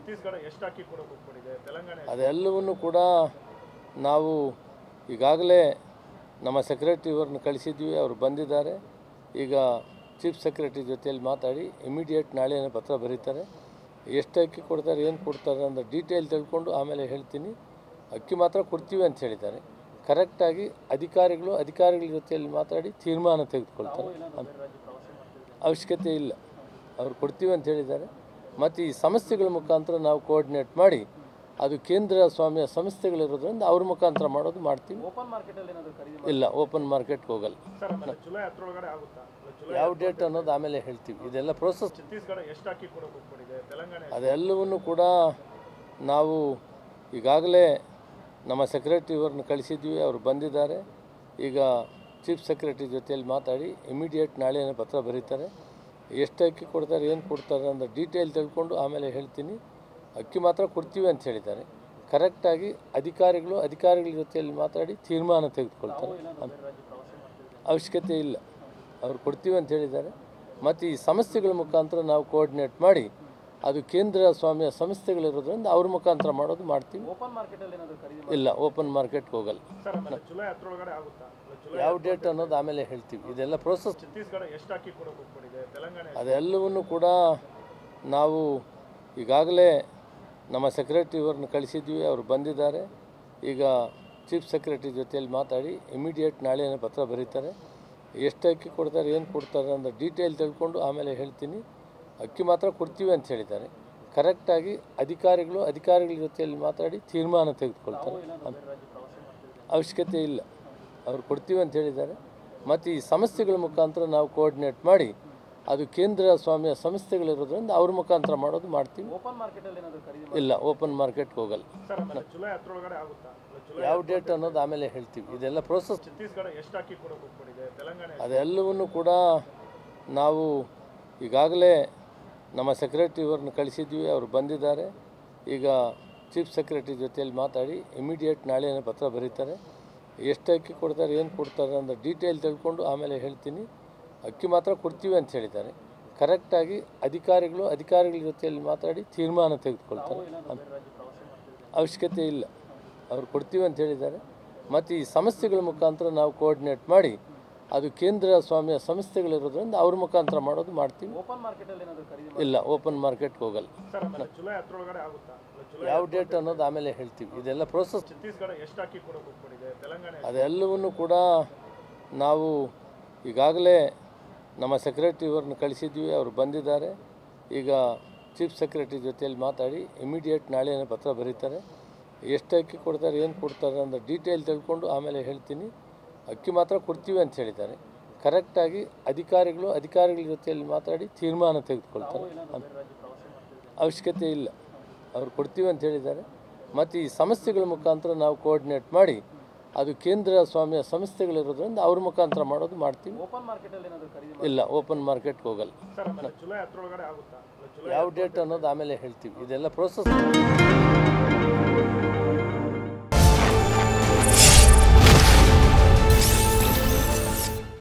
ಛತ್ತೀಸ್ಗಢ ಎಷ್ಟು ಅಕ್ಕಿ ಕೊಡೋಕೆ ಒಪ್ಕೊಂಡಿದೆ ತೆಲಂಗಾಣ ಅದೆಲ್ಲವನ್ನು ಕೂಡ ನಾವು ಈಗಾಗಲೇ ನಮ್ಮ ಸೆಕ್ರೆಟರಿ ಅವ್ರನ್ನ ಕಳಿಸಿದ್ವಿ ಅವರು ಬಂದಿದ್ದಾರೆ ಈಗ ಚೀಫ್ ಸೆಕ್ರೆಟರಿ ಜೊತೆಯಲ್ಲಿ ಮಾತಾಡಿ ಇಮಿಡಿಯೇಟ್ ನಾಳೆನೇ ಪತ್ರ ಬರೀತಾರೆ ಎಷ್ಟು ಅಕ್ಕಿ ಕೊಡ್ತಾರೆ ಏನು ಕೊಡ್ತಾರೆ ಅಂತ ಡೀಟೇಲ್ ತಿಳ್ಕೊಂಡು ಆಮೇಲೆ ಹೇಳ್ತೀನಿ ಅಕ್ಕಿ ಮಾತ್ರ ಕೊಡ್ತೀವಿ ಅಂತ ಹೇಳಿದ್ದಾರೆ ಕರೆಕ್ಟಾಗಿ ಅಧಿಕಾರಿಗಳು ಅಧಿಕಾರಿಗಳ ಜೊತೆಯಲ್ಲಿ ಮಾತಾಡಿ ತೀರ್ಮಾನ ತೆಗೆದುಕೊಳ್ತಾರೆ ಅವಶ್ಯಕತೆ ಇಲ್ಲ ಅವ್ರು ಕೊಡ್ತೀವಿ ಅಂತ ಹೇಳಿದ್ದಾರೆ ಮತ್ತು ಈ ಸಂಸ್ಥೆಗಳ ಮುಖಾಂತರ ನಾವು ಕೋಆರ್ಡಿನೇಟ್ ಮಾಡಿ ಅದು ಕೇಂದ್ರ ಸ್ವಾಮ್ಯ ಸಂಸ್ಥೆಗಳಿರೋದ್ರಿಂದ ಅವ್ರ ಮುಖಾಂತರ ಮಾಡೋದು ಮಾಡ್ತೀವಿ ಓಪನ್ ಮಾರ್ಕೆಟಲ್ಲಿ ಏನಾದರೂ ಖರೀದಿ ಇಲ್ಲ ಓಪನ್ ಮಾರ್ಕೆಟ್ಗೆ ಹೋಗಲ್ಲ ಸರ್ ಆಮೇಲೆ ಜುಲೈ ಹತ್ತರೊಳಗಡೆ ಆಗುತ್ತಾ ಅಲ್ಲ, ಜುಲೈ ಯಾವ ಡೇಟ್ ಅನ್ನೋದು ಆಮೇಲೆ ಹೇಳ್ತೀವಿ ಇದೆಲ್ಲ ಪ್ರೋಸೆಸ್ ಛತ್ತೀಸ್ಗಢ ಎಷ್ಟು ಅಕ್ಕಿ ಕೊಡೋಕೆ ಒಪ್ಕೊಂಡಿದೆ ತೆಲಂಗಾಣ ಅದೆಲ್ಲವನ್ನು ಕೂಡ ನಾವು ಈಗಾಗಲೇ ನಮ್ಮ ಸೆಕ್ರೆಟರಿ ಅವ್ರನ್ನ ಕಳಿಸಿದ್ವಿ ಅವರು ಬಂದಿದ್ದಾರೆ ಈಗ ಚೀಫ್ ಸೆಕ್ರೆಟರಿ ಜೊತೆಯಲ್ಲಿ ಮಾತಾಡಿ ಇಮಿಡಿಯೇಟ್ ನಾಳೆನೇ ಪತ್ರ ಬರೀತಾರೆ ಎಷ್ಟು ಅಕ್ಕಿ ಕೊಡ್ತಾರೆ ಏನು ಕೊಡ್ತಾರೆ ಅಂತ ಡೀಟೇಲ್ ತಿಳ್ಕೊಂಡು ಆಮೇಲೆ ಹೇಳ್ತೀನಿ ಅಕ್ಕಿ ಮಾತ್ರ ಕೊಡ್ತೀವಿ ಅಂತ ಹೇಳಿದ್ದಾರೆ ಕರೆಕ್ಟಾಗಿ ಅಧಿಕಾರಿಗಳು ಅಧಿಕಾರಿಗಳ ಜೊತೆಯಲ್ಲಿ ಮಾತಾಡಿ ತೀರ್ಮಾನ ತೆಗೆದುಕೊಳ್ತಾರೆ ಅವಶ್ಯಕತೆ ಇಲ್ಲ ಅವ್ರು ಕೊಡ್ತೀವಿ ಅಂತ ಹೇಳಿದ್ದಾರೆ ಮತ್ತು ಈ ಸಂಸ್ಥೆಗಳ ಮುಖಾಂತರ ನಾವು ಕೋಆರ್ಡಿನೇಟ್ ಮಾಡಿ ಅದು ಕೇಂದ್ರ ಸ್ವಾಮ್ಯ ಸಂಸ್ಥೆಗಳಿರೋದ್ರಿಂದ ಅವ್ರ ಮುಖಾಂತರ ಮಾಡೋದು ಮಾಡ್ತೀವಿ ಓಪನ್ ಮಾರ್ಕೆಟಲ್ಲಿ ಏನಾದರೂ ಖರೀದಿ ಇಲ್ಲ ಓಪನ್ ಮಾರ್ಕೆಟ್ಗೆ ಹೋಗಲ್ಲ ಸರ್ ಆಮೇಲೆ ಜುಲೈ ಹತ್ತರೊಳಗಡೆ ಆಗುತ್ತಾ ಅಲ್ಲ, ಜುಲೈ ಯಾವ ಡೇಟ್ ಅನ್ನೋದು ಆಮೇಲೆ ಹೇಳ್ತೀವಿ ಇದೆಲ್ಲ ಪ್ರೋಸೆಸ್ ಛತ್ತೀಸ್ಗಢ ಎಷ್ಟು ಅಕ್ಕಿ ಕೊಡೋಕೆ ಒಪ್ಕೊಂಡಿದೆ ತೆಲಂಗಾಣ ಅದೆಲ್ಲವನ್ನು ಕೂಡ ನಾವು ಈಗಾಗಲೇ ನಮ್ಮ ಸೆಕ್ರೆಟರಿ ಅವ್ರನ್ನ ಕಳಿಸಿದ್ವಿ ಅವರು ಬಂದಿದ್ದಾರೆ ಈಗ ಚೀಫ್ ಸೆಕ್ರೆಟರಿ ಜೊತೆಯಲ್ಲಿ ಮಾತಾಡಿ ಇಮಿಡಿಯೇಟ್ ನಾಳೆನೇ ಪತ್ರ ಬರೀತಾರೆ ಎಷ್ಟು ಅಕ್ಕಿ ಕೊಡ್ತಾರೆ ಏನು ಕೊಡ್ತಾರೆ ಅಂತ ಡೀಟೇಲ್ ತಿಳ್ಕೊಂಡು ಆಮೇಲೆ ಹೇಳ್ತೀನಿ ಅಕ್ಕಿ ಮಾತ್ರ ಕೊಡ್ತೀವಿ ಅಂತ ಹೇಳಿದ್ದಾರೆ ಕರೆಕ್ಟಾಗಿ ಅಧಿಕಾರಿಗಳು ಅಧಿಕಾರಿಗಳ ಜೊತೆಯಲ್ಲಿ ಮಾತಾಡಿ ತೀರ್ಮಾನ ತೆಗೆದುಕೊಳ್ತಾರೆ ಅವಶ್ಯಕತೆ ಇಲ್ಲ ಅವ್ರು ಕೊಡ್ತೀವಿ ಅಂತ ಹೇಳಿದ್ದಾರೆ ಮತ್ತು ಈ ಸಂಸ್ಥೆಗಳ ಮುಖಾಂತರ ನಾವು ಕೋಆರ್ಡಿನೇಟ್ ಮಾಡಿ ಅದು ಕೇಂದ್ರ ಸ್ವಾಮ್ಯ ಸಂಸ್ಥೆಗಳಿರೋದ್ರಿಂದ ಅವ್ರ ಮುಖಾಂತರ ಮಾಡೋದು ಮಾಡ್ತೀವಿ ಓಪನ್ ಮಾರ್ಕೆಟಲ್ಲಿ ಏನಾದರೂ ಖರೀದಿ ಇಲ್ಲ ಓಪನ್ ಮಾರ್ಕೆಟ್ಗೆ ಹೋಗಲ್ಲ ಸರ್ ಆಮೇಲೆ ಜುಲೈ ಹತ್ತರೊಳಗಡೆ ಆಗುತ್ತಾ ಅಲ್ಲ, ಜುಲೈ ಯಾವ ಡೇಟ್ ಅನ್ನೋದು ಆಮೇಲೆ ಹೇಳ್ತೀವಿ ಇದೆಲ್ಲ ಪ್ರೋಸೆಸ್ ಛತ್ತೀಸ್ಗಢ ಎಷ್ಟು ಅಕ್ಕಿ ಕೊಡೋಕೆ ಒಪ್ಕೊಂಡಿದೆ ತೆಲಂಗಾಣ ಅದೆಲ್ಲವನ್ನು ಕೂಡ ನಾವು ಈಗಾಗಲೇ ನಮ್ಮ ಸೆಕ್ರೆಟರಿ ಅವ್ರನ್ನ ಕಳಿಸಿದ್ವಿ ಅವರು ಬಂದಿದ್ದಾರೆ ಈಗ ಚೀಫ್ ಸೆಕ್ರೆಟರಿ ಜೊತೆಯಲ್ಲಿ ಮಾತಾಡಿ ಇಮಿಡಿಯೇಟ್ ನಾಳೆನೇ ಪತ್ರ ಬರೀತಾರೆ ಎಷ್ಟು ಅಕ್ಕಿ ಕೊಡ್ತಾರೆ ಏನು ಕೊಡ್ತಾರೆ ಅಂತ ಡೀಟೇಲ್ ತಿಳ್ಕೊಂಡು ಆಮೇಲೆ ಹೇಳ್ತೀನಿ ಅಕ್ಕಿ ಮಾತ್ರ ಕೊಡ್ತೀವಿ ಅಂತ ಹೇಳಿದ್ದಾರೆ ಕರೆಕ್ಟಾಗಿ ಅಧಿಕಾರಿಗಳು ಅಧಿಕಾರಿಗಳ ಜೊತೆಯಲ್ಲಿ ಮಾತಾಡಿ ತೀರ್ಮಾನ ತೆಗೆದುಕೊಳ್ತಾರೆ ಅವಶ್ಯಕತೆ ಇಲ್ಲ ಅವ್ರು ಕೊಡ್ತೀವಿ ಅಂತ ಹೇಳಿದ್ದಾರೆ ಮತ್ತು ಈ ಸಂಸ್ಥೆಗಳ ಮುಖಾಂತರ ನಾವು ಕೋಆರ್ಡಿನೇಟ್ ಮಾಡಿ ಅದು ಕೇಂದ್ರ ಸ್ವಾಮ್ಯ ಸಂಸ್ಥೆಗಳಿರೋದ್ರಿಂದ ಅವ್ರ ಮುಖಾಂತರ ಮಾಡೋದು ಮಾಡ್ತೀವಿ ಓಪನ್ ಮಾರ್ಕೆಟಲ್ಲಿ ಏನಾದರೂ ಖರೀದಿ ಇಲ್ಲ ಓಪನ್ ಮಾರ್ಕೆಟ್ಗೆ ಹೋಗಲ್ಲ ಸರ್ ಆಮೇಲೆ ಜುಲೈ ಹತ್ತರೊಳಗಡೆ ಆಗುತ್ತಾ ಅಲ್ಲ, ಜುಲೈ ಯಾವ ಡೇಟ್ ಅನ್ನೋದು ಆಮೇಲೆ ಹೇಳ್ತೀವಿ ಇದೆಲ್ಲ ಪ್ರೋಸೆಸ್ ಛತ್ತೀಸ್ಗಢ ಎಷ್ಟು ಅಕ್ಕಿ ಕೊಡೋಕೆ ಒಪ್ಕೊಂಡಿದೆ ತೆಲಂಗಾಣ ಅದೆಲ್ಲವನ್ನು ಕೂಡ ನಾವು ಈಗಾಗಲೇ ನಮ್ಮ ಸೆಕ್ರೆಟರಿ ಅವ್ರನ್ನ ಕಳಿಸಿದ್ವಿ ಅವರು ಬಂದಿದ್ದಾರೆ ಈಗ ಚೀಫ್ ಸೆಕ್ರೆಟರಿ ಜೊತೆಯಲ್ಲಿ ಮಾತಾಡಿ ಇಮಿಡಿಯೇಟ್ ನಾಳೆನೇ ಪತ್ರ ಬರೀತಾರೆ ಎಷ್ಟು ಅಕ್ಕಿ ಕೊಡ್ತಾರೆ ಏನು ಕೊಡ್ತಾರೆ ಅಂತ ಡೀಟೇಲ್ ತಿಳ್ಕೊಂಡು ಆಮೇಲೆ ಹೇಳ್ತೀನಿ ಅಕ್ಕಿ ಮಾತ್ರ ಕೊಡ್ತೀವಿ ಅಂತ ಹೇಳಿದ್ದಾರೆ ಕರೆಕ್ಟಾಗಿ ಅಧಿಕಾರಿಗಳು ಅಧಿಕಾರಿಗಳ ಜೊತೆಯಲ್ಲಿ ಮಾತಾಡಿ ತೀರ್ಮಾನ ತೆಗೆದುಕೊಳ್ತಾರೆ ಅವಶ್ಯಕತೆ ಇಲ್ಲ ಅವ್ರು ಕೊಡ್ತೀವಿ ಅಂತ ಹೇಳಿದ್ದಾರೆ ಮತ್ತು ಈ ಸಂಸ್ಥೆಗಳ ಮುಖಾಂತರ ನಾವು ಕೋಆರ್ಡಿನೇಟ್ ಮಾಡಿ ಅದು ಕೇಂದ್ರ ಸ್ವಾಮ್ಯ ಸಂಸ್ಥೆಗಳಿರೋದ್ರಿಂದ ಅವ್ರ ಮುಖಾಂತರ ಮಾಡೋದು ಮಾಡ್ತೀವಿ ಓಪನ್ ಮಾರ್ಕೆಟಲ್ಲಿ ಏನಾದರೂ ಖರೀದಿ ಇಲ್ಲ ಓಪನ್ ಮಾರ್ಕೆಟ್ಗೆ ಹೋಗಲ್ಲ ಸರ್ ಆಮೇಲೆ ಜುಲೈ ಹತ್ತರೊಳಗಡೆ ಆಗುತ್ತಾ ಅಲ್ಲ, ಜುಲೈ ಯಾವ ಡೇಟ್ ಅನ್ನೋದು ಆಮೇಲೆ ಹೇಳ್ತೀವಿ ಇದೆಲ್ಲ ಪ್ರೋಸೆಸ್